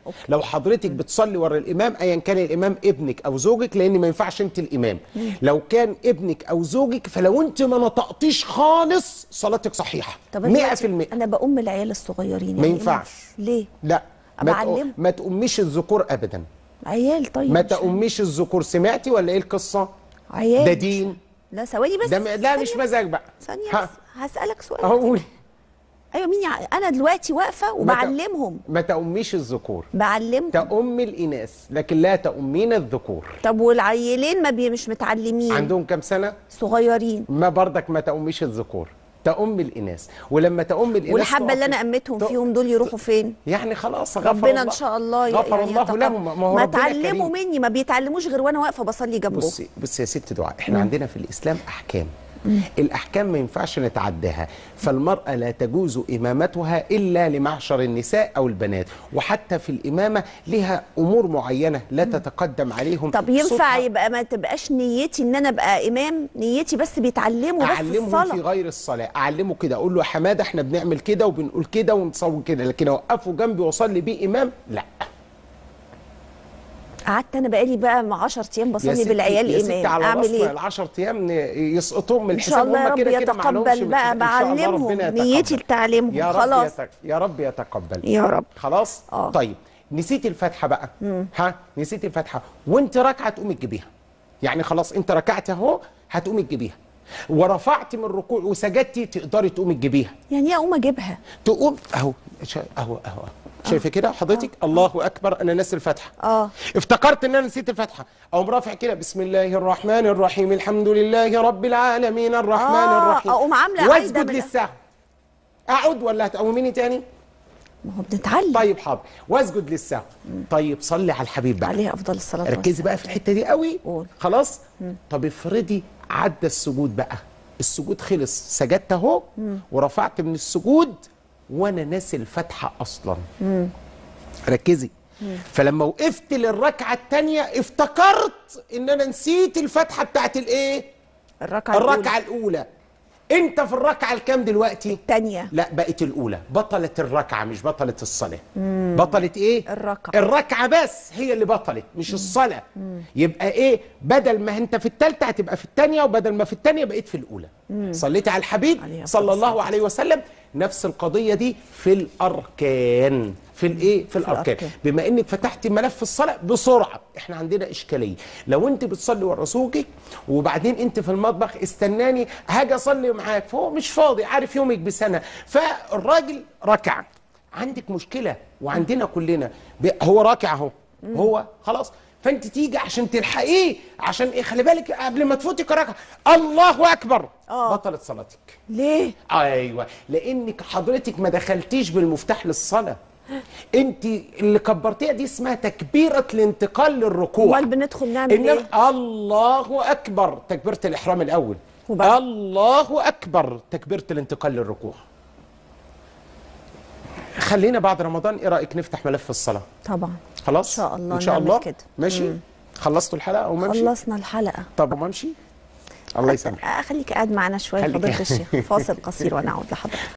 أوكي. لو حضرتك بتصلي ورا الامام ايا كان الامام ابنك او زوجك لان ما ينفعش انت الامام لو كان ابنك او زوجك فلو انت ما نطقتيش خالص صلاتك صحيحه طب أنا 100% دلوقتي انا بأم العيال الصغيرين ما يعني ينفعش. ليه لا ما, أبعلمه؟ تق... ما تأميش الذكور ابدا عيال طيب ما مش عارف. تأميش الذكور سمعتي ولا ايه القصه عيال ده مش- دين لا ثواني بس ده م... لا ثانية مش بس. مزاج بقى ثانية ها، بس هسألك سؤال اهو قولي ايوه مين يع... انا دلوقتي واقفه ما ت- وبعلمهم ما تأميش الذكور بعلمهم تأم الإناث لكن لا تأمين الذكور طب والعيلين ما بي مش متعلمين عندهم كام سنة؟ صغيرين ما برضك ما تأميش الذكور تأم الإناث ولما تأم الإناث والحبه اللي تقف- انا امتهم تق- فيهم دول يروحوا فين يعني خلاص غفر ربنا الله ان شاء الله غفر يعني الله يتقبل. لهم ما هو ما ربنا اتعلموا كريم. مني ما بيتعلموش غير وانا واقفه بصلي جنبهم بصي بصي يا ست دعاء احنا عندنا في الاسلام احكام الاحكام ما ينفعش نتعداها فالمراه لا تجوز امامتها الا لمعشر النساء او البنات وحتى في الامامه لها امور معينه لا تتقدم عليهم طب ينفع صوتها يبقى ما تبقاش نيتي ان انا ابقى امام نيتي بس بيتعلموا بس اعلمهم الصلاه في غير الصلاه اعلمه كده اقول له يا حماده احنا بنعمل كده وبنقول كده ونصور كده لكن اوقفه جنبي واصلي بيه امام لا قعدت انا بقالي بقى مع 10 ايام يا بصلي ستي- بالعيال يا ستي امام على اعمل راسنا ايه ال 10 ايام يسقطوهم من ان شاء الحساب الله يا هم رب كده كده ما عليهمش يتقبل من بقى الحساب. إن شاء الله بعلمهم ربنا نيتي يتقبل. لتعليمهم يا رب خلاص يتق... يا رب يتقبل يا رب خلاص آه. طيب نسيت الفاتحه بقى ها نسيت الفاتحه وانت راكعه تقومي تجيبيها يعني خلاص انت ركعت اهو هتقومي تجيبيها ورفعت من الركوع وسجدتي تقدري تقومي تجيبيها يعني ايه اقوم اجيبها تقوم اهو شا- اهو اهو شايفه كده حضرتك الله اكبر انا ناسي الفاتحه اه افتكرت ان انا نسيت الفاتحه اقوم رافع كده بسم الله الرحمن الرحيم الحمد لله رب العالمين الرحمن آه، الرحيم أقوم عاملة عايدة واسجد من- للسهو اقعد ولا هتقوميني تاني ما هو بنتعلم طيب حاضر واسجد للسهو طيب صلي على الحبيب بقى عليه افضل الصلاه ركزي بقى في الحته دي قوي قول. خلاص طب افرضي عدى السجود بقى السجود خلص سجدت اهو ورفعت من السجود وانا ناسي الفاتحه اصلا ركزي فلما وقفت للركعه الثانيه افتكرت ان انا نسيت الفاتحه بتاعت الايه الركعه الركعه الاولى انت في الركعه الكام دلوقتي الثانيه لا بقت الاولى بطلت الركعه مش بطلت الصلاه بطلت ايه الركعة. الركعه بس هي اللي بطلت مش الصلاه يبقى ايه بدل ما انت في الثالثه هتبقى في الثانيه وبدل ما في الثانيه بقيت في الاولى صليت على الحبيب عليه صلى أفضل الله الصلاة عليه وسلم نفس القضيه دي في الاركان في الايه في الاركان الأركان. بما انك فتحت ملف الصلاه بسرعه احنا عندنا اشكاليه لو انت بتصلي ورا زوجك وبعدين انت في المطبخ استناني هاجي اصلي معاك فهو مش فاضي عارف يومك بسنه فالراجل ركع عندك مشكله وعندنا كلنا ب- هو راكع اهو هو خلاص فانت تيجي عشان تلحقيه عشان ايه خلي بالك قبل ما تفوتك ركعه الله اكبر آه. بطلت صلاتك ليه ايوه لانك حضرتك ما دخلتيش بالمفتاح للصلاه انت اللي كبرتيها دي اسمها تكبيره الانتقال للركوع امال بندخل نعمل انما ايه الله اكبر تكبيره الاحرام الاول وبعد- الله اكبر تكبيره الانتقال للركوع خلينا بعد رمضان ايه رايك نفتح ملف الصلاه طبعا خلاص إن شاء الله ان شاء نعمل الله كده. ماشي خلصتوا الحلقه او ماشي خلصنا الحلقه طب وما امشي الله يسامحك خليك قاعد معنا شويه خليك- فضيله الشيخ فاصل قصير ونعود لحضرتك